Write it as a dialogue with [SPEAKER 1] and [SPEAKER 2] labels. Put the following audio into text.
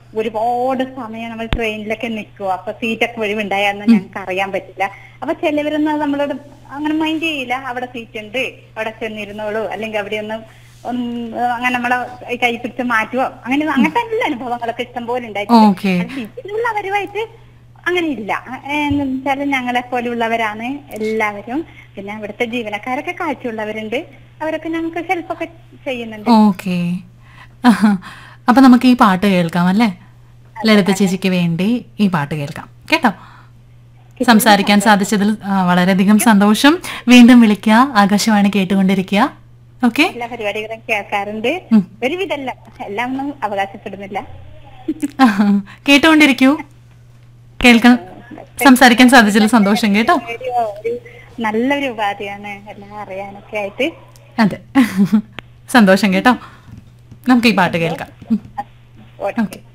[SPEAKER 1] ഒരുപാട് സമയം നമ്മൾ ട്രെയിനിലൊക്കെ നിൽക്കും അപ്പൊ സീറ്റൊക്കെ ഒഴിവുണ്ടായെന്ന് ഞങ്ങൾക്ക് അറിയാൻ പറ്റില്ല അപ്പൊ ചിലവരൊന്നും അത് നമ്മളോട് അങ്ങനെ മൈൻഡ് ചെയ്യില്ല അവിടെ സീറ്റ് ഉണ്ട് അവിടെ ചെന്നിരുന്നോളൂ അല്ലെങ്കിൽ അവിടെ ഒന്ന് ഒന്ന് അങ്ങനെ നമ്മളെ കൈ പിടിച്ച് മാറ്റുവോ അങ്ങനെ അങ്ങനത്തെ എല്ലാ അനുഭവങ്ങളൊക്കെ ഇഷ്ടം പോലെ ഉണ്ടായിട്ടുണ്ട്
[SPEAKER 2] ഓക്കെ
[SPEAKER 1] ഇതിലുള്ളവരുമായിട്ട് അങ്ങനെ ഇല്ല എന്ന് വെച്ചാൽ ഞങ്ങളെ പോലുള്ളവരാണ് എല്ലാവരും പിന്നെ ഇവിടുത്തെ ജീവനക്കാരൊക്കെ കാഴ്ചയുള്ളവരുണ്ട് അവരൊക്കെ ഞങ്ങൾക്ക് ഹെൽപ്പൊക്കെ ചെയ്യുന്നുണ്ട്
[SPEAKER 2] ഓക്കെ അപ്പൊ നമുക്ക് ഈ പാട്ട് കേൾക്കാം അല്ലേ ലളിത ചേച്ചിക്ക് വേണ്ടി ഈ പാട്ട് കേൾക്കാം കേട്ടോ സംസാരിക്കാൻ സാധിച്ചതിൽ ആ, വളരെയധികം സന്തോഷം വീണ്ടും വിളിക്കുക ആകാശവാണി കേട്ടുകൊണ്ടിരിക്കുക ഓക്കെ
[SPEAKER 1] എല്ലാ പരിപാടികളും കേൾക്കാറുണ്ട്
[SPEAKER 2] ഉം.
[SPEAKER 1] ഒരുവിധമല്ല എല്ലാം ഒന്നും അവകാശപ്പെടുന്നില്ല
[SPEAKER 2] കേട്ടുകൊണ്ടിരിക്കൂ കേൾക്കാൻ സംസാരിക്കാൻ സാധിച്ചതിൽ സന്തോഷം കേട്ടോ
[SPEAKER 1] റേഡിയോ ഒരു നല്ലൊരു ഉപാധിയാണ് എല്ലാം അറിയാനൊക്കെ ആയിട്ട്
[SPEAKER 2] അതെ സന്തോഷം കേട്ടോ നമുക്ക് ഈ പാട്ട് കേൾക്കാം
[SPEAKER 1] ഓക്കെ
[SPEAKER 2] ഓക്കെ